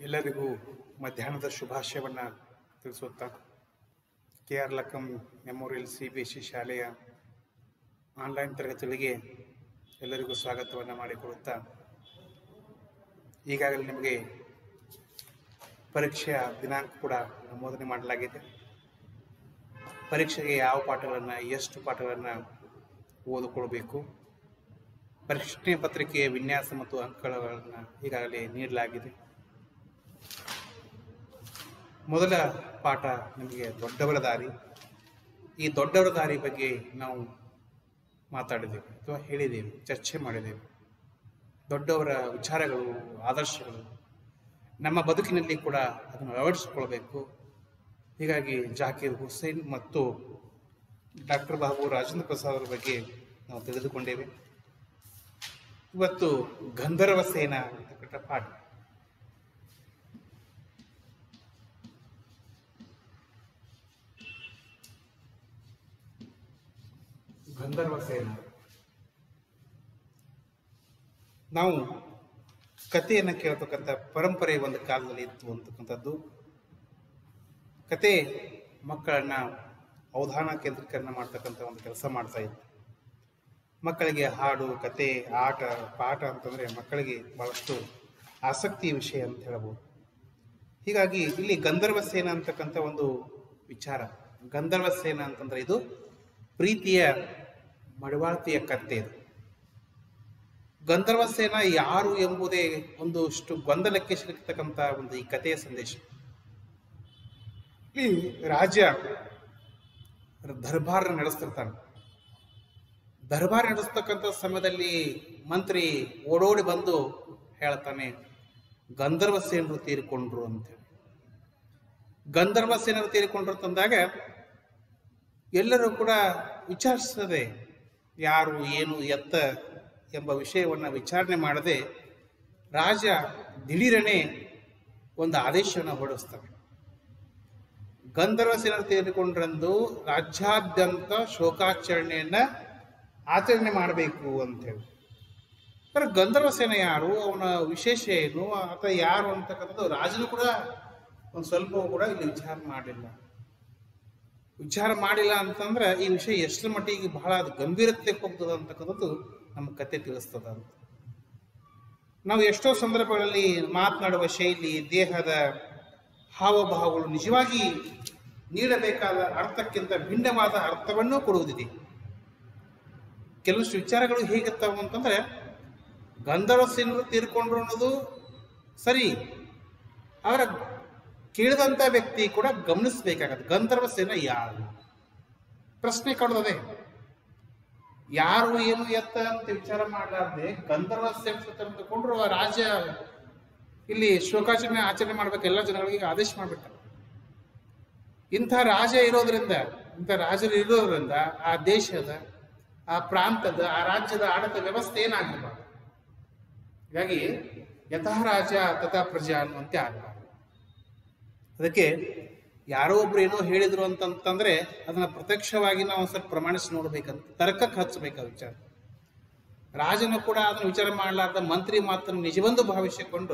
ಎಲ್ಲರಿಗೂ ಮಧ್ಯಾಹ್ನದ ಶುಭಾಶಯವನ್ನು ತಿಳಿಸುತ್ತಾ K R Lakkam memorial C B S C ಶಾಲೆಯ ಆನ್ಲೈನ್ ತರಗತಿಗಳಿಗೆ ಎಲ್ಲರಿಗೂ ಸ್ವಾಗತವನ್ನು ಮಾಡಿಕೊಡುತ್ತಾ ಈಗಾಗಲೇ ನಿಮಗೆ ಪರೀಕ್ಷೆಯ ದಿನಾಂಕ ಕೂಡ ನಮೂದನೆ ಮಾಡಲಾಗಿದೆ ಪರೀಕ್ಷೆಗೆ ಯಾವ ಪಾಠಗಳನ್ನು ಎಷ್ಟು ಪಾಠಗಳನ್ನು ಓದಿಕೊಳ್ಬೇಕು ಪ್ರಶ್ನೆ ಪತ್ರಿಕೆಯ ವಿನ್ಯಾಸ ಮತ್ತು ಅಂಕಗಳನ್ನು ಈಗಾಗಲೇ ನೀಡಲಾಗಿದೆ ಮೊದಲ ಪಾಠ ನಿಮಗೆ ದೊಡ್ಡವರ ದಾರಿ ಈ ದೊಡ್ಡವರ ದಾರಿ ಬಗ್ಗೆ ನಾವು ಮಾತಾಡಿದ್ದೇವೆ ಅಥವಾ ಹೇಳಿದ್ದೇವೆ ಚರ್ಚೆ ಮಾಡಿದ್ದೇವೆ ದೊಡ್ಡವರ ವಿಚಾರಗಳು ಆದರ್ಶಗಳು ನಮ್ಮ ಬದುಕಿನಲ್ಲಿ ಕೂಡ ಅದನ್ನು ಅಳವಡಿಸಿಕೊಳ್ಬೇಕು ಹೀಗಾಗಿ ಜಾಕೀರ್ ಹುಸೇನ್ ಮತ್ತು ಡಾಕ್ಟರ್ ಬಾಬು ರಾಜೇಂದ್ರ ಪ್ರಸಾದ್ ಅವರ ಬಗ್ಗೆ ನಾವು ತಿಳಿದುಕೊಂಡೇವೆ ಇವತ್ತು ಗಂಧರ್ವ ಸೇನಾ ಅಂತಕ್ಕಂಥ ಪಾಠ ಗಂಧರ್ವ ಸೇನಾ ನಾವು ಕಥೆಯನ್ನು ಕೇಳ್ತಕ್ಕಂಥ ಪರಂಪರೆ ಒಂದು ಕಾಲದಲ್ಲಿ ಇತ್ತು ಅಂತಕ್ಕಂಥದ್ದು ಕತೆ ಮಕ್ಕಳನ್ನ ಅವಧಾನ ಕೇಂದ್ರೀಕರಣ ಮಾಡ್ತಕ್ಕಂಥ ಒಂದು ಕೆಲಸ ಮಾಡ್ತಾ ಇತ್ತು ಮಕ್ಕಳಿಗೆ ಹಾಡು ಕತೆ ಆಟ ಪಾಠ ಅಂತಂದರೆ ಮಕ್ಕಳಿಗೆ ಬಹಳಷ್ಟು ಆಸಕ್ತಿಯ ವಿಷಯ ಅಂತ ಹೇಳ್ಬೋದು ಹೀಗಾಗಿ ಇಲ್ಲಿ ಗಂಧರ್ವ ಸೇನ ಅಂತಕ್ಕಂಥ ಒಂದು ವಿಚಾರ ಗಂಧರ್ವ ಸೇನ ಅಂತಂದ್ರೆ ಇದು ಪ್ರೀತಿಯ ಮಡವಾಳ್ತಿಯ ಕತ್ತೆ ಇದು ಗಂಧರ್ವ ಸೇನ ಯಾರು ಎಂಬುದೇ ಒಂದಷ್ಟು ಗೊಂದಲಕ್ಕೆ ಸಿಲುಕತಕ್ಕಂಥ ಒಂದು ಈ ಕಥೆಯ ಸಂದೇಶ ಈ ರಾಜ ದರ್ಬಾರ್ ನಡೆಸ್ತಿರ್ತಾನೆ ದರ್ಬಾರ್ ನಡೆಸ್ತಕ್ಕಂಥ ಸಮಯದಲ್ಲಿ ಮಂತ್ರಿ ಓಡೋಡಿ ಬಂದು ಹೇಳ್ತಾನೆ ಗಂಧರ್ವ ಸೇನರು ತೀರಿಕೊಂಡ್ರು ಅಂತೇಳಿ ಗಂಧರ್ವ ಸೇನರು ತೀರಿಕೊಂಡ್ರು ತಂದಾಗ ಎಲ್ಲರೂ ಕೂಡ ವಿಚಾರಿಸ್ತದೆ ಯಾರು ಏನು ಎತ್ತ ಎಂಬ ವಿಷಯವನ್ನು ವಿಚಾರಣೆ ಮಾಡದೆ ರಾಜ ದಿಢೀರನೆ ಒಂದು ಆದೇಶವನ್ನು ಹೊರಡಿಸ್ತಾನೆ ಗಂಧರ್ವ ಸೇನರು ತೀರಿಕೊಂಡ್ರಂದು ರಾಜ್ಯಾದ್ಯಂತ ಶೋಕಾಚರಣೆಯನ್ನ ಆಚರಣೆ ಮಾಡಬೇಕು ಅಂತೇಳಿ ಆದರೆ ಗಂಧರ್ವ ಸೇನೆ ಯಾರು ಅವನ ವಿಶೇಷ ಏನು ಆತ ಯಾರು ಅಂತಕ್ಕಂಥದ್ದು ರಾಜನು ಕೂಡ ಒಂದು ಸ್ವಲ್ಪ ಕೂಡ ಇಲ್ಲಿ ವಿಚಾರ ಮಾಡಿಲ್ಲ ವಿಚಾರ ಮಾಡಿಲ್ಲ ಅಂತಂದ್ರೆ ಈ ವಿಷಯ ಎಷ್ಟರ ಮಟ್ಟಿಗೆ ಬಹಳ ಅದು ಗಂಭೀರತೆ ಹೋಗ್ತದ ಅಂತಕ್ಕಂಥದ್ದು ನಮ್ಮ ಕತೆ ತಿಳಿಸ್ತದ ಅಂತ ನಾವು ಎಷ್ಟೋ ಸಂದರ್ಭಗಳಲ್ಲಿ ಮಾತನಾಡುವ ಶೈಲಿ ದೇಹದ ಹಾವಭಾವಗಳು ನಿಜವಾಗಿ ನೀಡಬೇಕಾದ ಅರ್ಥಕ್ಕಿಂತ ಭಿನ್ನವಾದ ಅರ್ಥವನ್ನೂ ಕೊಡುವುದಿದೆ ಕೆಲವಷ್ಟು ವಿಚಾರಗಳು ಹೇಗಿರ್ತಾವ ಅಂತಂದ್ರೆ ಗಂಧರ್ವ ಸೇನರು ತೀರ್ಕೊಂಡ್ರು ಅನ್ನೋದು ಸರಿ ಅವರ ಕೇಳಿದಂಥ ವ್ಯಕ್ತಿ ಕೂಡ ಗಮನಿಸಬೇಕಾಗತ್ತೆ ಗಂಧರ್ವ ಸೇನ ಯಾರು ಪ್ರಶ್ನೆ ಕಾಣುತ್ತದೆ ಯಾರು ಏನು ಎತ್ತ ಅಂತ ವಿಚಾರ ಮಾಡಲಾರ್ದೆ ಗಂಧರ್ವ ಸೇನೆ ತಗೊಂಡ್ರು ಆ ರಾಜ ಇಲ್ಲಿ ಶೋಕಾಚರಣೆ ಆಚರಣೆ ಮಾಡ್ಬೇಕು ಎಲ್ಲ ಜನಗಳಿಗೆ ಆದೇಶ ಮಾಡ್ಬಿಟ್ಟ ಇಂಥ ರಾಜ ಇರೋದ್ರಿಂದ ಇಂಥ ರಾಜರು ಇರೋದ್ರಿಂದ ಆ ದೇಶದ ಆ ಪ್ರಾಂತದ ಆ ರಾಜ್ಯದ ಆಡಳಿತ ವ್ಯವಸ್ಥೆ ಏನಾಗಿರ್ಬಾರ್ದು ಹೀಗಾಗಿ ಯಥಾ ರಾಜ ತಥಾ ಪ್ರಜಾ ಅನ್ನುವಂತೆ ಆಗಬಾರ್ದು ಅದಕ್ಕೆ ಯಾರೋ ಒಬ್ರು ಏನೋ ಹೇಳಿದ್ರು ಅಂತಂತಂದ್ರೆ ಅದನ್ನ ಪ್ರತ್ಯಕ್ಷವಾಗಿ ನಾವು ಸ್ವಲ್ಪ ಪ್ರಮಾಣಿಸಿ ನೋಡ್ಬೇಕಂತ ತರ್ಕಕ್ಕೆ ಹಚ್ಚಬೇಕು ಆ ವಿಚಾರ ರಾಜನು ಕೂಡ ಅದನ್ನು ವಿಚಾರ ಮಾಡಲಾರ್ದ ಮಂತ್ರಿ ಮಾತನ್ನು ನಿಜವೆಂದು ಭಾವಿಸಿಕೊಂಡು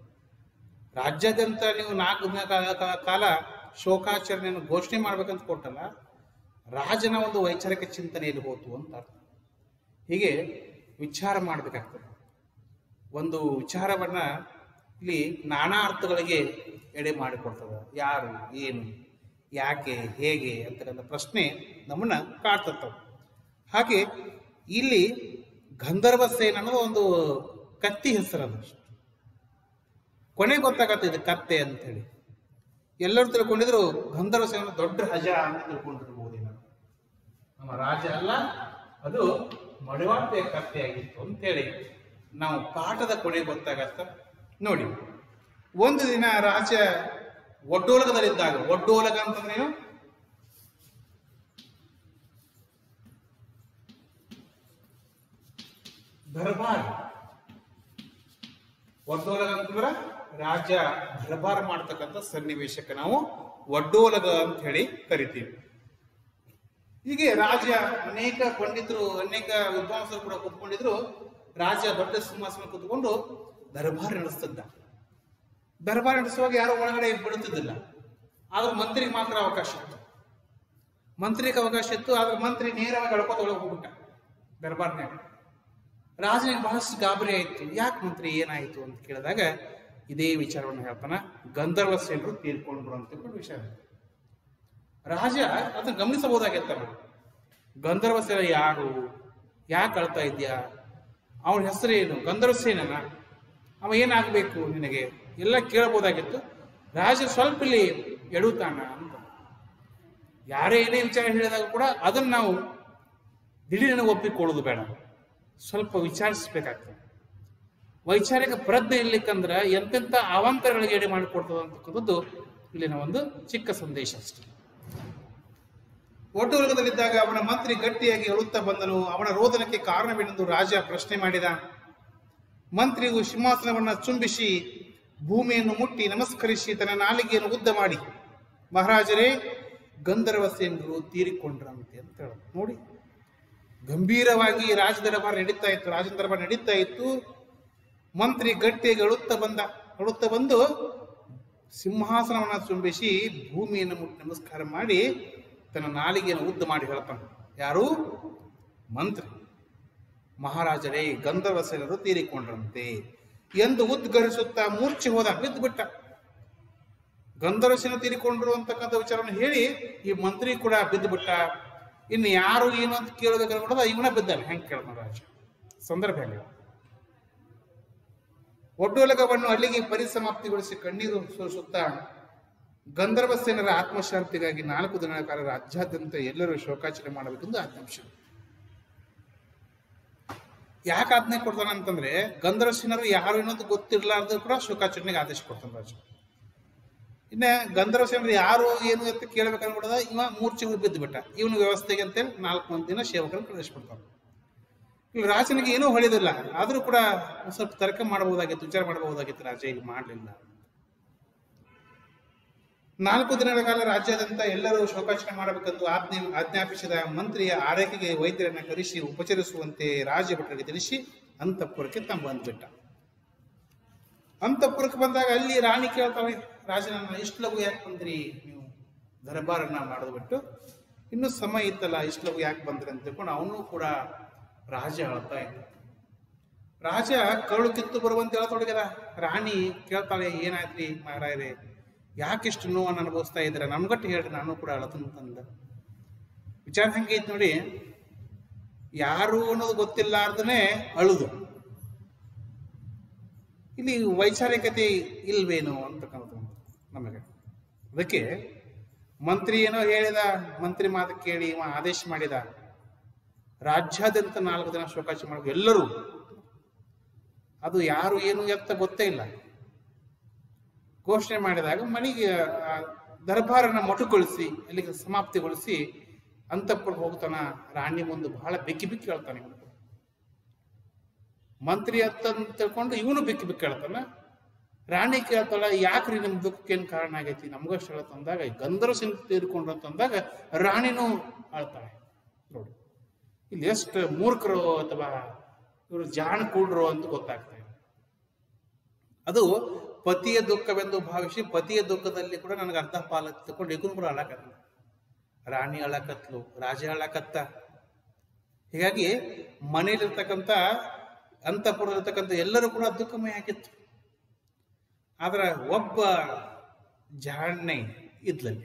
ರಾಜ್ಯಾದ್ಯಂತ ನೀವು ನಾಲ್ಕು ದಿನ ಕಾ- ಕಾ- ಕಾಲ ಶೋಕಾಚರಣೆಯನ್ನು ಘೋಷಣೆ ಮಾಡ್ಬೇಕಂತ ಕೊಟ್ಟಲ್ಲ ರಾಜನ ಒಂದು ವೈಚಾರಿಕ ಚಿಂತನೆಯಲ್ಲಿ ಹೋತು ಅಂತ ಅರ್ಥ ಹೀಗೆ ವಿಚಾರ ಮಾಡಬೇಕಾಗ್ತದೆ ಒಂದು ವಿಚಾರವನ್ನ ಇಲ್ಲಿ ನಾನಾ ಅರ್ಥಗಳಿಗೆ ಎಡೆ ಮಾಡಿಕೊಡ್ತದೆ ಯಾರು ಏನು ಯಾಕೆ ಹೇಗೆ ಅಂತಕ್ಕಂಥ ಪ್ರಶ್ನೆ ನಮ್ಮನ್ನ ಕಾಡ್ತಿರ್ತವೆ ಹಾಗೆ ಇಲ್ಲಿ ಗಂಧರ್ವ ಸೇನ್ ಅನ್ನೋದು ಒಂದು ಕತ್ತಿ ಹೆಸರದು ಕೊನೆ ಗೊತ್ತಾಗತ್ತೆ ಇದು ಕತ್ತೆ ಅಂತ ಹೇಳಿ ಎಲ್ಲರೂ ತಿಳ್ಕೊಂಡಿದ್ರು ಗಂಧರ್ವ ಸೇನ ದೊಡ್ಡ ಹಜ ಅಂತ ತಿಳ್ಕೊಂಡಿರ್ಬೋದೇನೋ ನಮ್ಮ ರಾಜ ಅಲ್ಲ ಅದು ಮಡಿವಾಳ್ತೆಯ ಕತ್ತೆ ಆಗಿತ್ತು ಅಂತೇಳಿ ನಾವು ಪಾಠದ ಕೊನೆ ಗೊತ್ತಾಗತ್ತ ನೋಡಿ ಒಂದು ದಿನ ರಾಜ ಒಡ್ಡೋಲಗದಲ್ಲಿದ್ದಾಗ ಒಡ್ಡೋಲಗ ಅಂತಂದ್ರೆ ಏನು ದರ್ಬಾರ್ ಒಡ್ಡೋಲಗ ಅಂತಂದ್ರ ರಾಜ ದರ್ಬಾರ್ ಮಾಡ್ತಕ್ಕಂಥ ಸನ್ನಿವೇಶಕ್ಕೆ ನಾವು ಒಡ್ಡೋಲಗ ಅಂತ ಹೇಳಿ ಕರಿತೀವಿ ಹೀಗೆ ರಾಜ ಅನೇಕ ಪಂಡಿತರು ಅನೇಕ ವಿದ್ವಾಂಸರು ಕೂಡ ಕೂತ್ಕೊಂಡಿದ್ರು ರಾಜ ದೊಡ್ಡ ಸಿಂಹಾಸನ ಕೂತ್ಕೊಂಡು ದರ್ಬಾರ್ ನಡೆಸ್ತಿದ್ದ ದರ್ಬಾರ್ ನಡೆಸುವಾಗ ಯಾರು ಒಳಗಡೆ ಬಿಡುತ್ತಿದ್ದಿಲ್ಲ ಆದ್ರೆ ಮಂತ್ರಿಗೆ ಮಾತ್ರ ಅವಕಾಶ ಇತ್ತು ಮಂತ್ರಿಗೆ ಅವಕಾಶ ಇತ್ತು ಆದ್ರೆ ಮಂತ್ರಿ ನೇರವಾಗಿ ಎಳ್ಕೊತ ಒಳಗೆ ಹೋಗ್ಬಿಟ್ಟ ದರ್ಬಾರ್ನ್ಯಾಗ ರಾಜನಿಗೆ ಬಹಳಷ್ಟು ಗಾಬರಿ ಆಯಿತು ಯಾಕೆ ಮಂತ್ರಿ ಏನಾಯಿತು ಅಂತ ಕೇಳಿದಾಗ ಇದೇ ವಿಚಾರವನ್ನು ಹೇಳ್ತಾನ ಗಂಧರ್ವ ಸೇನರು ತೀರ್ಕೊಂಡ್ರು ಅಂತ ತಿಳ್ಕೊಂಡು ವಿಷಯ ರಾಜ ಅದನ್ನ ಗಮನಿಸಬಹುದಾಗಿತ್ತ ನಾವು ಗಂಧರ್ವ ಸೇನ ಯಾರು ಯಾಕೆ ಅಳ್ತಾ ಇದ್ಯಾ ಅವನ ಹೆಸರೇನು ಗಂಧರ್ವ ಸೇನನ ಅವ ಏನಾಗಬೇಕು ನಿನಗೆ ಎಲ್ಲ ಕೇಳಬಹುದಾಗಿತ್ತು ರಾಜ ಸ್ವಲ್ಪ ಇಲ್ಲಿ ಎಡುತ್ತಾನ ಅಂತ ಯಾರೇ ಏನೇ ವಿಚಾರ ಹೇಳಿದಾಗ ಕೂಡ ಅದನ್ನ ನಾವು ದಿಢೀರನ ಒಪ್ಪಿಕೊಳ್ಳೋದು ಬೇಡ ಸ್ವಲ್ಪ ವಿಚಾರಿಸ್ಬೇಕಾಗ್ತದೆ ವೈಚಾರಿಕ ಪ್ರಜ್ಞೆ ಇರ್ಲಿಕ್ಕಂದ್ರ ಎಂತೆಂಥ ಅವಾಂತರಗಳಿಗೆ ಎಡೆ ಮಾಡಿಕೊಡ್ತದೆ ಅಂತಕ್ಕಂಥದ್ದು ಇಲ್ಲಿನ ಒಂದು ಚಿಕ್ಕ ಸಂದೇಶ ಅಷ್ಟೇ ಒಟ್ಟುವರ್ಗದಲ್ಲಿದ್ದಾಗ ಅವನ ಮಂತ್ರಿ ಗಟ್ಟಿಯಾಗಿ ಅಳುತ್ತಾ ಬಂದನು ಅವನ ರೋದನಕ್ಕೆ ಕಾರಣವೇನೆಂದು ರಾಜ ಪ್ರಶ್ನೆ ಮಾಡಿದ ಮಂತ್ರಿಯು ಸಿಂಹಾಸನವನ್ನ ಚುಂಬಿಸಿ ಭೂಮಿಯನ್ನು ಮುಟ್ಟಿ ನಮಸ್ಕರಿಸಿ ತನ್ನ ನಾಲಿಗೆಯನ್ನು ಉದ್ದ ಮಾಡಿ ಮಹಾರಾಜರೇ ಗಂಧರ್ವ ಸೇನರು ತೀರಿಕೊಂಡ್ರಂತೆ ಅಂತ ಹೇಳ ನೋಡಿ ಗಂಭೀರವಾಗಿ ರಾಜ ದರಬಾರ್ ನಡೀತಾ ಇತ್ತು ರಾಜ ದರಬಾರ್ ನಡೀತಾ ಇತ್ತು ಮಂತ್ರಿ ಗಟ್ಟಿಯಾಗಿ ಅಳುತ್ತಾ ಬಂದ ಅಳುತ್ತಾ ಬಂದು ಸಿಂಹಾಸನವನ್ನ ಚುಂಬಿಸಿ ಭೂಮಿಯನ್ನು ಮುಟ್ಟಿ ನಮಸ್ಕಾರ ಮಾಡಿ ತನ್ನ ನಾಲಿಗೆಯನ್ನು ಉದ್ದ ಮಾಡಿ ಹೇಳ್ತಾನೆ ಯಾರು ಮಂತ್ರಿ ಮಹಾರಾಜರೇ ಗಂಧರ್ವ ಸೇನರು ತೀರಿಕೊಂಡ್ರಂತೆ ಎಂದು ಉದ್ಗರಿಸುತ್ತಾ ಮೂರ್ಛೆ ಹೋದ ಬಿದ್ದು ಬಿಟ್ಟ ಗಂಧರ್ವ ಸೇನ ತೀರಿಕೊಂಡ್ರು ಅಂತಕ್ಕಂಥ ವಿಚಾರವನ್ನು ಹೇಳಿ ಈ ಮಂತ್ರಿ ಕೂಡ ಬಿದ್ದು ಬಿಟ್ಟ ಇನ್ನು ಯಾರು ಏನು ಅಂತ ಕೇಳೋದಕ್ಕೆ ಕೂಡ ಇವನ ಬಿದ್ದಾನೆ ಹೆಂಗೆ ಕೇಳ್ತಾನೆ ರಾಜ ಸಂದರ್ಭ ಹೆಂಗೆ ಒಡ್ಡೋಲಗವನ್ನು ಅಲ್ಲಿಗೆ ಪರಿಸಮಾಪ್ತಿಗೊಳಿಸಿ ಕಣ್ಣೀರು ಸುರಿಸುತ್ತಾ ಗಂಧರ್ವ ಸೇನರ ಆತ್ಮಶಾಂತಿಗಾಗಿ ನಾಲ್ಕು ದಿನಗಳ ಕಾಲ ರಾಜ್ಯಾದ್ಯಂತ ಎಲ್ಲರೂ ಶೋಕಾಚರಣೆ ಮಾಡಬೇಕೆಂದು ಆಜ್ಞಾಂಶ ಯಾಕೆ ಆಜ್ಞೆ ಕೊಡ್ತಾನೆ ಅಂತಂದ್ರೆ ಗಂಧರ್ವ ಸೇನರು ಯಾರು ಏನಂತ ಗೊತ್ತಿರಲಾರ್ದು ಕೂಡ ಶೋಕಾಚರಣೆಗೆ ಆದೇಶ ಕೊಡ್ತಾನೆ ರಾಜ ಇನ್ನ ಗಂಧರ್ವ ಸೇನರು ಯಾರು ಏನು ಅಂತ ಕೇಳ್ಬೇಕಂದ್ಬಿಡದ ಇವ ಮೂರ್ಛೆ ಹೋಗಿ ಬಿದ್ದು ಬಿಟ್ಟ ಇವನ ವ್ಯವಸ್ಥೆಗೆ ಅಂತೇಳಿ ನಾಲ್ಕು ಮಂದಿ ದಿನ ಸೇವಕರನ್ನು ಕಳಿಸ್ಬಿಡ್ತಾನೆ ಇಲ್ಲಿ ರಾಜನಿಗೆ ಏನೂ ಹೊಳಿದಿಲ್ಲ ಆದರೂ ಕೂಡ ಒಂದ್ ಸ್ವಲ್ಪ ತರ್ಕ ಮಾಡಬಹುದಾಗಿತ್ತು ವಿಚಾರ ಮಾಡಬಹುದಾಗಿತ್ತು ರಾಜ ಈಗ ಮಾಡಲಿಲ್ಲ ನಾಲ್ಕು ದಿನಗಳ ಕಾಲ ರಾಜ್ಯಾದ್ಯಂತ ಎಲ್ಲರೂ ಶೋಕಾಚರಣೆ ಮಾಡಬೇಕೆಂದು ಆಜ್ಞೆ ಆಜ್ಞಾಪಿಸಿದ ಮಂತ್ರಿಯ ಆರೈಕೆಗೆ ವೈದ್ಯರನ್ನ ಕರೆಸಿ ಉಪಚರಿಸುವಂತೆ ರಾಜಭಟರಿಗೆ ತಿಳಿಸಿ ಅಂತಃಪುರಕ್ಕೆ ತಮ್ಮ ಬಂದ್ಬಿಟ್ಟ ಅಂತಃಪುರಕ್ಕೆ ಬಂದಾಗ ಅಲ್ಲಿ ರಾಣಿ ಕೇಳ್ತಾಳೆ ರಾಜನನ್ನ ಇಷ್ಟು ಲಘು ಯಾಕೆ ಬಂದ್ರಿ ನೀವು ದರ್ಬಾರನ್ನ ಮಾಡೋದು ಬಿಟ್ಟು ಇನ್ನೂ ಸಮಯ ಇತ್ತಲ್ಲ ಇಷ್ಟು ಲಘು ಯಾಕೆ ಬಂದ್ರಿ ಅಂತ ತಿಳ್ಕೊಂಡು ಅವನು ಕೂಡ ರಾಜ ಅಳ್ತಾ ಇದ್ದ ರಾಜ ಕರುಳು ಕಿತ್ತು ಬರುವಂತ ಹೇಳ್ತೊಡಗಿದ ರಾಣಿ ಕೇಳ್ತಾಳೆ ಏನಾಯ್ತ್ರಿ ಮಹಾರಾಯರೇ ಯಾಕಿಷ್ಟು ನೋವನ್ನು ಅನುಭವಿಸ್ತಾ ಇದ್ದೀರ ನಮ್ಗಟ್ಟು ಹೇಳ್ರಿ ನಾನು ಕೂಡ ಅಳತಂತಂದ ವಿಚಾರ ಹಂಗೆ ಐತಿ ನೋಡಿ ಯಾರು ಅನ್ನೋದು ಗೊತ್ತಿಲ್ಲಾರ್ದನೆ ಅಳುದು ಇಲ್ಲಿ ವೈಚಾರಿಕತೆ ಇಲ್ವೇನೋ ಅಂತಕ್ಕಂಥದ್ದು ನಮಗೆ ಅದಕ್ಕೆ ಮಂತ್ರಿ ಏನೋ ಹೇಳಿದ ಮಂತ್ರಿ ಮಾತು ಕೇಳಿ ಇವ ಆದೇಶ ಮಾಡಿದ ರಾಜ್ಯಾದ್ಯಂತ ನಾಲ್ಕು ದಿನ ಶೋಕಾಚರಣೆ ಮಾಡಬೇಕು ಎಲ್ಲರೂ ಅದು ಯಾರು ಏನು ಎತ್ತ ಗೊತ್ತೇ ಇಲ್ಲ ಘೋಷಣೆ ಮಾಡಿದಾಗ ಮನೆಗೆ ಆ ದರ್ಬಾರನ್ನ ಮೊಟುಗೊಳಿಸಿ ಅಲ್ಲಿಗೆ ಸಮಾಪ್ತಿಗೊಳಿಸಿ ಅಂತಃಪುರಕ್ಕೆ ಹೋಗ್ತಾನ ರಾಣಿ ಮುಂದೆ ಬಹಳ ಬೆಕ್ಕಿ ಬಿಕ್ಕಿ ಹೇಳ್ತಾನೆ ಇವನು. ಮಂತ್ರಿ ಅಂತ ತಿಳ್ಕೊಂಡು ಇವನು ಬಿಕ್ಕಿ ಬಿಕ್ಕಿ ಹೇಳ್ತಾನ ರಾಣಿ ಕೇಳ್ತಾಳ ಯಾಕ್ರಿ ನಿಮ್ ದುಃಖಕ್ಕೇನು ಕಾರಣ ಆಗೈತಿ ನಮಗಷ್ಟು ಹೇಳತ್ತಂದಾಗ ಗಂಧರ್ವ ಸಿಂಗ್ ತೀರ್ಕೊಂಡ್ರು ಅಂತಂದಾಗ ರಾಣಿನೂ ಆಳ್ತಾಳೆ ನೋಡಿ ಇಲ್ಲಿ ಎಷ್ಟು ಮೂರ್ಖರು ಅಥವಾ ಇವರು ಜಾಣ ಕೂಡ್ರು ಅಂತ ಗೊತ್ತಾಗ್ತಾ ಇದೆ ಅದು ಪತಿಯ ದುಃಖವೆಂದು ಭಾವಿಸಿ ಪತಿಯ ದುಃಖದಲ್ಲಿ ಕೂಡ ನನಗೆ ಅರ್ಧ ಪಾಲ ತಕೊಂಡು ಈಗೂ ಕೂಡ ಅಳಕತ್ತ ರಾಣಿ ಅಳಕತ್ಲು ರಾಜ ಅಳಕತ್ತ ಹೀಗಾಗಿ ಮನೆಯಲ್ಲಿರ್ತಕ್ಕಂಥ ಅಂತಃಪುರದಲ್ಲಿರ್ತಕ್ಕಂಥ ಎಲ್ಲರೂ ಕೂಡ ದುಃಖಮಯ ಆಗಿತ್ತು ಆದ್ರೆ ಒಬ್ಬ ಜಾಣ್ನೆ ಇದ್ಲಲ್ಲಿ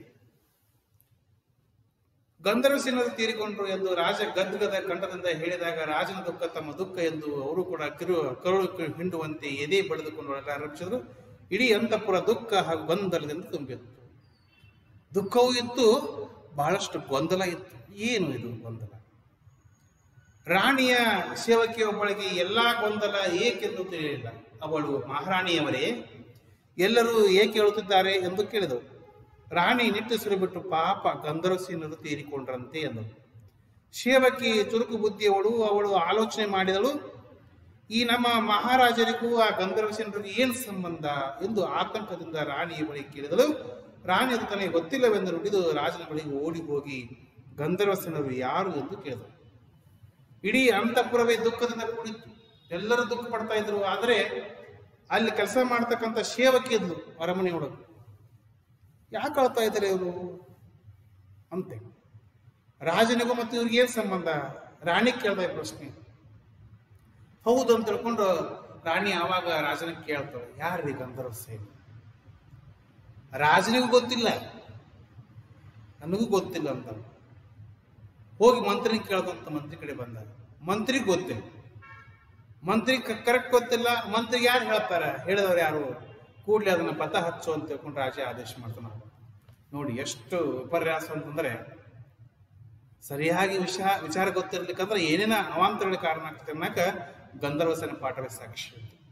ಗಂಧರ್ವ ಸೇನರು ತೀರಿಕೊಂಡ್ರು ಎಂದು ರಾಜ ಗದ್ಗದ ಕಂಠದಿಂದ ಹೇಳಿದಾಗ ರಾಜನ ದುಃಖ ತಮ್ಮ ದುಃಖ ಎಂದು ಅವರು ಕೂಡ ಕಿರು ಕರುಳು ಕಿ- ಹಿಂಡುವಂತೆ ಎದೆ ಬಡಿದುಕೊಂಡು ಆರಂಭಿಸಿದ್ರು ಇಡೀ ಅಂತಃಪುರ ದುಃಖ ಹಾಗೂ ಗೊಂದಲದಿಂದ ತುಂಬಿತ್ತು ದುಃಖವೂ ಇತ್ತು ಬಹಳಷ್ಟು ಗೊಂದಲ ಇತ್ತು ಏನು ಇದು ಗೊಂದಲ ರಾಣಿಯ ಸೇವಕಿಯೊಬ್ಬಳಿಗೆ ಎಲ್ಲಾ ಗೊಂದಲ ಏಕೆಂದು ತಿಳಿಯಲಿಲ್ಲ ಅವಳು ಮಹಾರಾಣಿಯವರೇ ಎಲ್ಲರೂ ಏಕೆ ಹೇಳುತ್ತಿದ್ದಾರೆ ಎಂದು ಕೇಳಿದವು ರಾಣಿ ನಿಟ್ಟುಸಿರು ಬಿಟ್ಟು ಪಾಪ ಗಂಧರ್ವಸೇನರು ತೀರಿಕೊಂಡ್ರಂತೆ ಎಂದಳು ಸೇವಕಿ ಚುರುಕು ಬುದ್ಧಿಯವಳು ಅವಳು ಆಲೋಚನೆ ಮಾಡಿದಳು ಈ ನಮ್ಮ ಮಹಾರಾಜರಿಗೂ ಆ ಗಂಧರ್ವಸೇನರಿಗೂ ಏನು ಸಂಬಂಧ ಎಂದು ಆತಂಕದಿಂದ ರಾಣಿಯ ಬಳಿ ಕೇಳಿದಳು ರಾಣಿ ಅದು ತನಗೆ ಗೊತ್ತಿಲ್ಲವೆಂದು ನುಡಿದು ರಾಜನ ಬಳಿಗೆ ಓಡಿ ಹೋಗಿ ಗಂಧರ್ವಸೇನರು ಯಾರು ಎಂದು ಕೇಳಿದಳು ಇಡೀ ಅಂತಃಪುರವೇ ದುಃಖದಿಂದ ಕೂಡಿತ್ತು ಎಲ್ಲರೂ ದುಃಖ ಪಡ್ತಾ ಇದ್ರು ಆದರೆ ಅಲ್ಲಿ ಕೆಲಸ ಮಾಡ್ತಕ್ಕಂಥ ಸೇವಕಿ ಇದ್ಲು ಅರಮನೆ ಒಳಗೆ ಯಾಕೆ ಅಳ್ತಾ ಇದ್ದಾರೆ ಇವರು ಅಂತೆ ರಾಜನಿಗೂ ಮತ್ತು ಇವ್ರಿಗೆ ಏನ್ ಸಂಬಂಧ ರಾಣಿ ಕೇಳ್ದ ಈ ಪ್ರಶ್ನೆ ಹೌದು ಅಂತ ತಿಳ್ಕೊಂಡು ರಾಣಿ ಆವಾಗ ರಾಜನ ಕೇಳ್ತಾಳೆ ಯಾರ್ರಿ ಗಂಧರ್ವ ಸೇನೆ ರಾಜನಿಗೂ ಗೊತ್ತಿಲ್ಲ ನನಗೂ ಗೊತ್ತಿಲ್ಲ ಅಂತ ಹೋಗಿ ಮಂತ್ರಿ ಕೇಳ್ದಂತ ಮಂತ್ರಿ ಕಡೆ ಬಂದ ಮಂತ್ರಿಗೆ ಗೊತ್ತಿಲ್ಲ ಮಂತ್ರಿ ಕರೆಕ್ಟ್ ಗೊತ್ತಿಲ್ಲ ಮಂತ್ರಿ ಯಾರು ಹೇಳ್ತಾರ ಹೇಳಿದವ್ರು ಯಾರು ಕೂಡಲೇ ಅದನ್ನ ಪತ ಹಚ್ಚು ಅಂತ ತಿಳ್ಕೊಂಡು ರಾಜ ಆದೇಶ ಮಾಡ್ತಾನ ನೋಡಿ ಎಷ್ಟು ವಿಪರ್ಯಾಸ ಅಂತಂದ್ರೆ ಸರಿಯಾಗಿ ವಿಷಯ ವಿಚಾರ ಗೊತ್ತಿರ್ಲಿಕ್ಕಂದ್ರೆ ಏನೇನ ಅವಾಂತರಗಳಿಗೆ ಕಾರಣ ಆಗ್ತದೆ ಅನ್ನಕ ಗಂಧರ್ವಸೇನ ಪಾಠವೇ ಸಾಕ್ಷಿ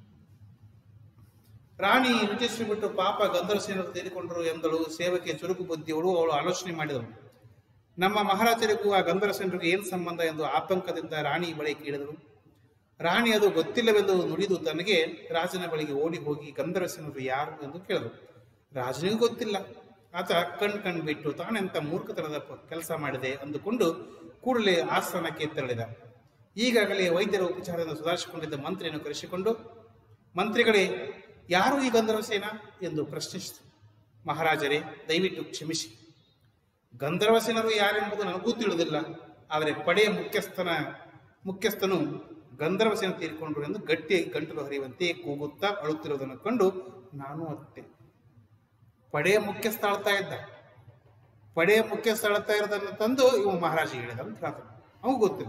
ರಾಣಿ ವಿಚಿತ್ರ ಬಿಟ್ಟು ಪಾಪ ಗಂಧರ್ವಸೇನ ತೀರಿಕೊಂಡರು ಎಂದಳು ಸೇವಕ್ಕೆ ಚುರುಕು ಬುದ್ಧಿಯವಳು ಅವಳು ಆಲೋಚನೆ ಮಾಡಿದಳು ನಮ್ಮ ಮಹಾರಾಜರಿಗೂ ಆ ಗಂಧರ್ವಸೇನರಿಗೂ ಏನು ಸಂಬಂಧ ಎಂದು ಆತಂಕದಿಂದ ರಾಣಿ ಬಳಿ ಕೇಳಿದಳು ರಾಣಿ ಅದು ಗೊತ್ತಿಲ್ಲವೆಂದು ನುಡಿದು ತನಗೆ ರಾಜನ ಬಳಿಗೆ ಓಡಿ ಹೋಗಿ ಗಂಧರ್ವಸೇನರು ಯಾರು ಎಂದು ಕೇಳಿದಳು ರಾಜನಿಗೂ ಗೊತ್ತಿಲ್ಲ ಆತ ಕಣ್ ಕಣ್ ಬಿಟ್ಟು ತಾನೆಂತ ಮೂರ್ಖತನದ ಕೆಲಸ ಮಾಡಿದೆ ಅಂದುಕೊಂಡು ಕೂಡಲೇ ಆಸ್ಥಾನಕ್ಕೆ ತೆರಳಿದ ಈಗಾಗಲೇ ವೈದ್ಯರ ಉಪಚಾರದಿಂದ ಸುಧಾರಿಸಿಕೊಂಡಿದ್ದ ಮಂತ್ರಿಯನ್ನು ಕರೆಸಿಕೊಂಡು ಮಂತ್ರಿಗಳೇ ಯಾರು ಈ ಗಂಧರ್ವಸೇನ ಎಂದು ಪ್ರಶ್ನಿಸಿತು ಮಹಾರಾಜರೇ ದಯವಿಟ್ಟು ಕ್ಷಮಿಸಿ ಗಂಧರ್ವಸೇನರು ಯಾರೆಂಬುದು ನನಗೂ ತಿಳಿದಿಲ್ಲ ಆದರೆ ಪಡೆಯ ಮುಖ್ಯಸ್ಥನ ಮುಖ್ಯಸ್ಥನು ಗಂಧರ್ವಸೇನ ತೀರಿಕೊಂಡ್ರು ಎಂದು ಗಟ್ಟಿಯಾಗಿ ಗಂಟಲು ಹರಿಯುವಂತೆ ಕೂಗುತ್ತಾ ಅಳುತ್ತಿರುವುದನ್ನು ಕಂಡು ನಾನು ಅತ್ತೆ ಪಡೆಯ ಮುಖ್ಯಸ್ಥ ಅಳ್ತಾ ಇದ್ದ ಪಡೆಯ ಮುಖ್ಯಸ್ಥ ಅಳ್ತಾ ಇರೋದನ್ನು ತಂದು ಇವ ಮಹಾರಾಜ ಹೇಳಿದ ಅಂತ ಹೇಳ್ತಾನೆ ಅವು ಗೊತ್ತಿಲ್ಲ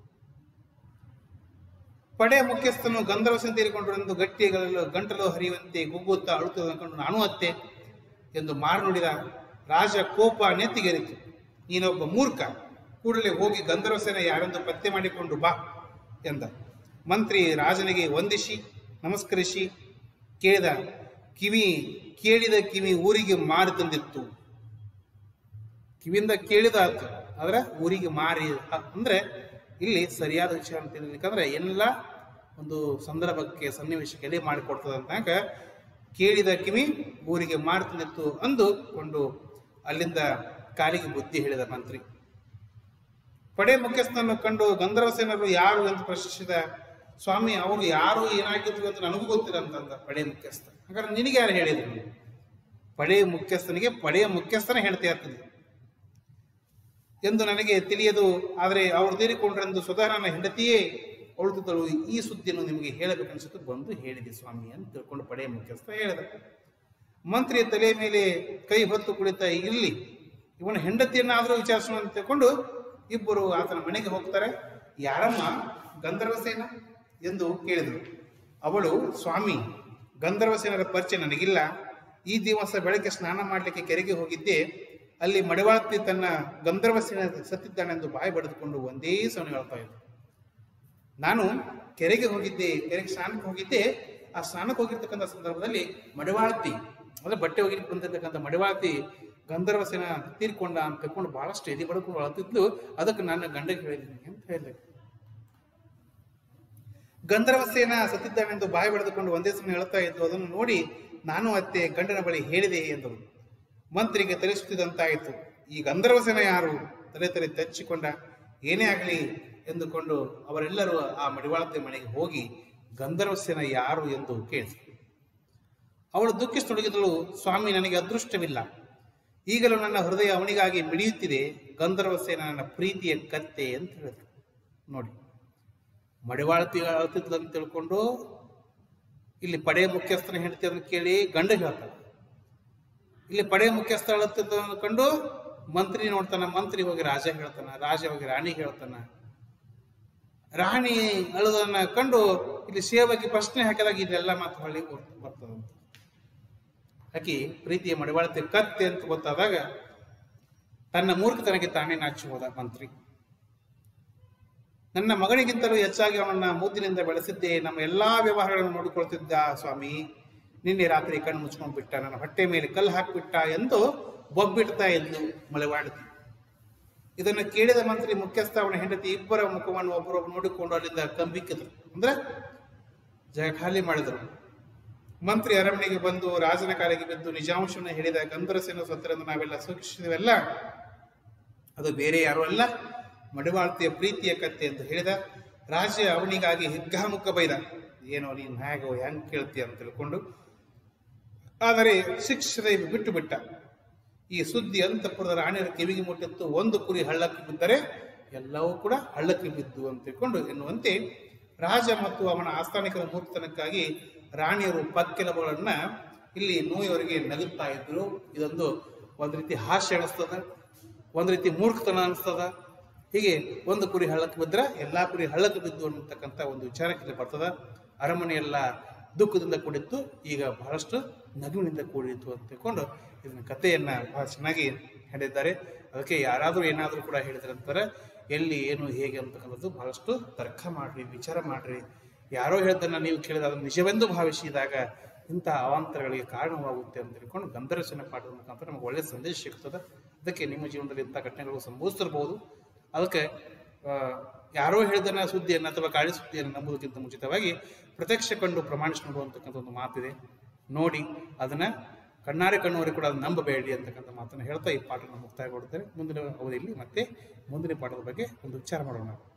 ಪಡೆಯ ಮುಖ್ಯಸ್ಥನು ಗಂಧರ್ವಸೇನ ತೀರಿಕೊಂಡ್ರು ಎಂದು ಗಟ್ಟಿಗಳು ಗಂಟಲು ಹರಿಯುವಂತೆ ಗುಗ್ಗುತ್ತಾ ಅಳುತ್ತಿರುವುದನ್ನು ಕಂಡು ನಾನು ಅತ್ತೆ ಎಂದು ಮಾರು ನುಡಿದ ರಾಜ ಕೋಪ ನೆತ್ತಿಗೆರಿತು ನೀನೊಬ್ಬ ಮೂರ್ಖ ಕೂಡಲೇ ಹೋಗಿ ಗಂಧರ್ವಸೇನ ಯಾರೆಂದು ಪತ್ತೆ ಮಾಡಿಕೊಂಡು ಬಾ ಎಂದ ಮಂತ್ರಿ ರಾಜನಿಗೆ ವಂದಿಸಿ ನಮಸ್ಕರಿಸಿ ಕೇಳಿದ ಕಿವಿ ಕೇಳಿದ ಕಿವಿ ಊರಿಗೆ ಮಾರಿ ತಂದಿತ್ತು ಕಿವಿಯಿಂದ ಕೇಳಿದ ಆತು ಆದ್ರೆ ಊರಿಗೆ ಮಾರಿ ಅ- ಅಂದ್ರೆ ಇಲ್ಲಿ ಸರಿಯಾದ ವಿಷಯ ಅಂತ ತಿಳಿಲಿಕ್ಕಂದ್ರೆ ಎಲ್ಲ ಒಂದು ಸಂದರ್ಭಕ್ಕೆ ಸನ್ನಿವೇಶಕ್ಕೆ ಎಲೆ ಮಾಡಿಕೊಡ್ತದೆ ಅಂತಾಗ ಕೇಳಿದ ಕಿವಿ ಊರಿಗೆ ಮಾರಿ ತಂದಿತ್ತು ಅಂದುಕೊಂಡು ಅಲ್ಲಿಂದ ಕಾಲಿಗೆ ಬುದ್ಧಿ ಹೇಳಿದ ಮಂತ್ರಿ ಪಡೆ ಮುಖ್ಯಸ್ಥನನ್ನು ಕಂಡು ಗಂಧರ್ವಸೇನರು ಯಾರು ಎಂದು ಪ್ರಶ್ನಿಸಿದ ಸ್ವಾಮಿ ಅವರು ಯಾರು ಏನಾಗಿದ್ರು ಅಂತ ನನಗೂ ಗೊತ್ತಿಲ್ಲ ಅಂತಂದ ಪಡೆ ಮುಖ್ಯಸ್ಥ ಹಾಗಾದ್ರೆ ನಿನಗೆ ಯಾರು ಹೇಳಿದ್ರು ಪಡೆ ಮುಖ್ಯಸ್ಥನಿಗೆ ಪಡೆಯ ಮುಖ್ಯಸ್ಥನ ಹೇಳ್ತಾ ಇರ್ತದೆ ಎಂದು ನನಗೆ ತಿಳಿಯದು ಆದರೆ ಅವರು ತೀರಿಕೊಂಡ್ರೆಂದು ಸ್ವತಃ ನನ್ನ ಹೆಂಡತಿಯೇ ಉಳಿದಿದ್ದಳು ಈ ಸುದ್ದಿಯನ್ನು ನಿಮಗೆ ಹೇಳಬೇಕನ್ಸಿತು ಬಂದು ಹೇಳಿದೆ ಸ್ವಾಮಿ ಅಂತ ತಿಳ್ಕೊಂಡು ಪಡೆಯ ಮುಖ್ಯಸ್ಥ ಹೇಳಿದ ಮಂತ್ರಿಯ ತಲೆಯ ಮೇಲೆ ಕೈ ಹೊತ್ತು ಕುಳಿತ ಇಲ್ಲಿ ಇವನ ಹೆಂಡತಿಯನ್ನಾದರೂ ವಿಚಾರಿಸೋಣ ಅಂತ ತಿಳ್ಕೊಂಡು ಇಬ್ಬರು ಆತನ ಮನೆಗೆ ಹೋಗ್ತಾರೆ ಯಾರಮ್ಮ ಗಂಧರ್ವಸೇನ ಎಂದು ಕೇಳಿದರು ಅವಳು ಸ್ವಾಮಿ ಗಂಧರ್ವಸೇನರ ಪರಿಚಯ ನನಗಿಲ್ಲ ಈ ದಿವಸ ಬೆಳಗ್ಗೆ ಸ್ನಾನ ಮಾಡಲಿಕ್ಕೆ ಕೆರೆಗೆ ಹೋಗಿದ್ದೆ ಅಲ್ಲಿ ಮಡಿವಾಳತಿ ತನ್ನ ಗಂಧರ್ವಸೇನ ಸತ್ತಿದ್ದಾನೆಂದು ಬಾಯಿ ಬಡಿದುಕೊಂಡು ಒಂದೇ ಸವನೆ ಹೇಳ್ತಾ ಇದ್ದ ನಾನು ಕೆರೆಗೆ ಹೋಗಿದ್ದೆ ಕೆರೆಗೆ ಸ್ನಾನಕ್ಕೆ ಹೋಗಿದ್ದೆ ಆ ಸ್ನಾನಕ್ಕೆ ಹೋಗಿರ್ತಕ್ಕಂಥ ಸಂದರ್ಭದಲ್ಲಿ ಮಡಿವಾಳತಿ ಅಂದ್ರೆ ಬಟ್ಟೆ ಒಗಿಲಿಕ್ಕೆ ಬಂದಿರ್ತಕ್ಕಂಥ ಮಡಿವಾಳತಿ ಗಂಧರ್ವಸೇನ ತೀರ್ಕೊಂಡ ಅಂತ ತಿಳ್ಕೊಂಡು ಬಹಳಷ್ಟು ಎದೆ ಬಡ್ಕೊಂಡು ಅಳ್ತಿದ್ಲು ಅದಕ್ಕೆ ನನ್ನ ಗಂಡಗೆ ಹೇಳಿದ್ದೀನಿ ಅಂತ ಹೇಳಿದೆ ಗಂಧರ್ವಸೇನ ಸತ್ತಿದ್ದಾನೆಂದು ಬಾಯಿ ಬಡಿದುಕೊಂಡು ಒಂದೇ ಸಮಯ ಹೇಳ್ತಾ ಇದ್ದು ಅದನ್ನು ನೋಡಿ ನಾನು ಅತ್ತೆ ಗಂಡನ ಬಳಿ ಹೇಳಿದೆ ಎಂದರು ಮಂತ್ರಿಗೆ ತರಿಸುತ್ತಿದ್ದಂತಾಯಿತು ಈ ಗಂಧರ್ವಸೇನ ಯಾರು ತಲೆ ತಲೆ ತಚ್ಚಿಕೊಂಡ ಏನೇ ಆಗಲಿ ಎಂದುಕೊಂಡು ಅವರೆಲ್ಲರೂ ಆ ಮಡಿವಾಳತೆ ಮನೆಗೆ ಹೋಗಿ ಗಂಧರ್ವಸೇನ ಯಾರು ಎಂದು ಕೇಳಿದರು ಅವಳು ದುಃಖಿಸತೊಡಗಿದಳು ಸ್ವಾಮಿ ನನಗೆ ಅದೃಷ್ಟವಿಲ್ಲ ಈಗಲೂ ನನ್ನ ಹೃದಯ ಅವನಿಗಾಗಿ ಮಿಡಿಯುತ್ತಿದೆ ಗಂಧರ್ವಸೇನ ನನ್ನ ಪ್ರೀತಿಯ ಕತ್ತೆ ಅಂತ ಹೇಳಿದ್ರು ನೋಡಿ ಮಡಿವಾಳತಿ ಅಳ್ತಿದ್ದಂತ ತಿಳ್ಕೊಂಡು ಇಲ್ಲಿ ಪಡೆ ಮುಖ್ಯಸ್ಥನ ಹೆಂಡತಿ ಅದನ್ನು ಕೇಳಿ ಗಂಡ ಹೇಳ್ತಾನೆ ಇಲ್ಲಿ ಪಡೆ ಮುಖ್ಯಸ್ಥ ಅಳುತ್ತಿದ್ದ ಕಂಡು ಮಂತ್ರಿ ನೋಡ್ತಾನ ಮಂತ್ರಿ ಹೋಗಿ ರಾಜ ಹೇಳ್ತಾನ ರಾಜ ಹೋಗಿ ರಾಣಿ ಹೇಳ್ತಾನ ರಾಣಿ ಅಳುದನ್ನ ಕಂಡು ಇಲ್ಲಿ ಸೇವಕಿ ಪ್ರಶ್ನೆ ಹಾಕಿದಾಗ ಇದೆಲ್ಲ ಮಾತು ಹೊಳ್ಳಿ ಬರ್ತದಂತ ಆಕಿ ಪ್ರೀತಿಯ ಮಡಿವಾಳತೆ ಕತ್ತೆ ಅಂತ ಗೊತ್ತಾದಾಗ ತನ್ನ ಮೂರ್ಖತನಕ್ಕೆ ತಾನೇ ನಾಚಿ ಹೋದ ಮಂತ್ರಿ ನನ್ನ ಮಗನಿಗಿಂತಲೂ ಹೆಚ್ಚಾಗಿ ಅವನನ್ನ ಮುದ್ದಿನಿಂದ ಬೆಳೆಸಿದ್ದೆ ನಮ್ಮ ಎಲ್ಲಾ ವ್ಯವಹಾರಗಳನ್ನು ನೋಡಿಕೊಳ್ತಿದ್ದ ಸ್ವಾಮಿ ನಿನ್ನೆ ರಾತ್ರಿ ಕಣ್ಣು ಮುಚ್ಕೊಂಡು ಬಿಟ್ಟ ನನ್ನ ಹೊಟ್ಟೆ ಮೇಲೆ ಕಲ್ಲು ಹಾಕಿಬಿಟ್ಟ ಎಂದು ಬೊಬ್ಬಿಡ್ತಾ ಇದ್ಲು ಮಳೆವಾಡತಿ ಇದನ್ನು ಕೇಳಿದ ಮಂತ್ರಿ ಮುಖ್ಯಸ್ಥ ಅವನ ಹೆಂಡತಿ ಇಬ್ಬರ ಮುಖವನ್ನು ಒಬ್ಬರೊಬ್ಬರು ನೋಡಿಕೊಂಡು ಅಲ್ಲಿಂದ ಕಂಬಿಕ್ಕಿದ್ರು ಅಂದ್ರೆ ಜಾಗ ಖಾಲಿ ಮಾಡಿದರು ಮಂತ್ರಿ ಅರಮನೆಗೆ ಬಂದು ರಾಜನ ಕಾಲಿಗೆ ಬಿದ್ದು ನಿಜಾಂಶವನ್ನು ಹೇಳಿದ ಗಂಧರಸೇನ ಸತ್ತರೆಂದು ನಾವೆಲ್ಲ ಸೂಚಿಸಿದೆವಲ್ಲ ಅದು ಬೇರೆ ಯಾರು ಅಲ್ಲ ಮಡಿವಾಳ್ತಿಯ ಪ್ರೀತಿಯ ಕತ್ತೆ ಎಂದು ಹೇಳಿದ ರಾಜ ಅವನಿಗಾಗಿ ಹಿಗ್ಗಾಮುಖ ಬೈದ ಏನೋ ನೀನು ಹೇಗೋ ಹೆಂಗೆ ಕೇಳ್ತೀಯ ಅಂತ ತಿಳ್ಕೊಂಡು ಆದರೆ ಶಿಕ್ಷೆ ಬಿಟ್ಟು ಬಿಟ್ಟ ಈ ಸುದ್ದಿ ಅಂತಪುರದ ರಾಣಿಯರ ಕಿವಿಗೆ ಮುಟ್ಟಿತ್ತು ಒಂದು ಕುರಿ ಹಳ್ಳಕ್ಕೆ ಬಿದ್ದರೆ ಎಲ್ಲವೂ ಕೂಡ ಹಳ್ಳಕ್ಕೆ ಬಿದ್ದು ಅಂತ ತಿಳ್ಕೊಂಡು ಎನ್ನುವಂತೆ ರಾಜ ಮತ್ತು ಅವನ ಆಸ್ಥಾನಿಕರ ಮೂರ್ತನಕ್ಕಾಗಿ ರಾಣಿಯರು ಪಕ್ಕೆಲಗಳನ್ನ ಇಲ್ಲಿ ನೋಯವರಿಗೆ ನಗುತ್ತಾ ಇದ್ರು ಇದೊಂದು ಒಂದು ರೀತಿ ಹಾಸ್ಯ ಅನಿಸ್ತದ ಒಂದು ರೀತಿ ಮೂರ್ಖತನ ಅನಿಸ್ತದ ಹೀಗೆ ಒಂದು ಕುರಿ ಹಳ್ಳಕ್ಕೆ ಬಿದ್ದರೆ ಎಲ್ಲಾ ಕುರಿ ಹಳ್ಳಕ್ಕೆ ಬಿದ್ದು ಅನ್ನತಕ್ಕಂಥ ಒಂದು ವಿಚಾರಕ್ಕೆ ಇಲ್ಲಿ ಬರ್ತದ ಅರಮನೆ ಎಲ್ಲ ದುಃಖದಿಂದ ಕೂಡಿತ್ತು ಈಗ ಬಹಳಷ್ಟು ನಗುವಿನಿಂದ ಕೂಡಿತ್ತು ಅಂತ ತಿಳ್ಕೊಂಡು ಇದನ್ನ ಕಥೆಯನ್ನ ಬಹಳ ಚೆನ್ನಾಗಿ ಹೇಳಿದ್ದಾರೆ ಅದಕ್ಕೆ ಯಾರಾದರೂ ಏನಾದರೂ ಕೂಡ ಹೇಳಿದ್ರೆ ಅಂತಾರೆ ಎಲ್ಲಿ ಏನು ಹೇಗೆ ಅಂತಕ್ಕಂಥದ್ದು ಬಹಳಷ್ಟು ತರ್ಕ ಮಾಡ್ರಿ ವಿಚಾರ ಮಾಡ್ರಿ ಯಾರೋ ಹೇಳ್ದನ್ನ ನೀವು ಕೇಳಿದ ಅದನ್ನು ನಿಜವೆಂದು ಭಾವಿಸಿದಾಗ ಇಂಥ ಅವಾಂತರಗಳಿಗೆ ಕಾರಣವಾಗುತ್ತೆ ಅಂತ ತಿಳ್ಕೊಂಡು ಗಂಧರ್ವಸನ ಪಾಠದ ಮುಖಾಂತರ ನಮಗೆ ಒಳ್ಳೆಯ ಸಂದೇಶ ಸಿಗ್ತದೆ ಅದಕ್ಕೆ ನಿಮ್ಮ ಜೀವನದಲ್ಲಿ ಇಂಥ ಘಟನೆಗಳು ಸಂಭವಿಸ್ತಿರ್ಬೋದು ಅದಕ್ಕೆ ಆ, ಯಾರೋ ಹೇಳಿದನ ಸುದ್ದಿಯನ್ನು ಅಥವಾ ಗಾಳಿ ಸುದ್ದಿಯನ್ನು ನಂಬುವುದಕ್ಕಿಂತ ಮುಂಚಿತವಾಗಿ ಪ್ರತ್ಯಕ್ಷ ಕಂಡು ಪ್ರಮಾಣಿಸಿ ನೋಡುವಂತಕ್ಕಂಥ ಒಂದು ಮಾತಿದೆ ನೋಡಿ ಅದನ್ನ ಕಣ್ಣಾರೆ ಕಣ್ಣುವರೆಗೆ ಕೂಡ ಅದನ್ನ ನಂಬಬೇಡಿ ಅಂತಕ್ಕಂಥ ಮಾತನ್ನು ಹೇಳ್ತಾ ಈ ಪಾಠವನ್ನು ಮುಕ್ತಾಯಗೊಳ್ಳುತ್ತೇನೆ ಮುಂದಿನ ಅವಧಿಯಲ್ಲಿ ಮತ್ತೆ ಮುಂದಿನ ಪಾಠದ ಬಗ್ಗೆ ಒಂದು ವಿಚಾರ ಮಾಡೋಣ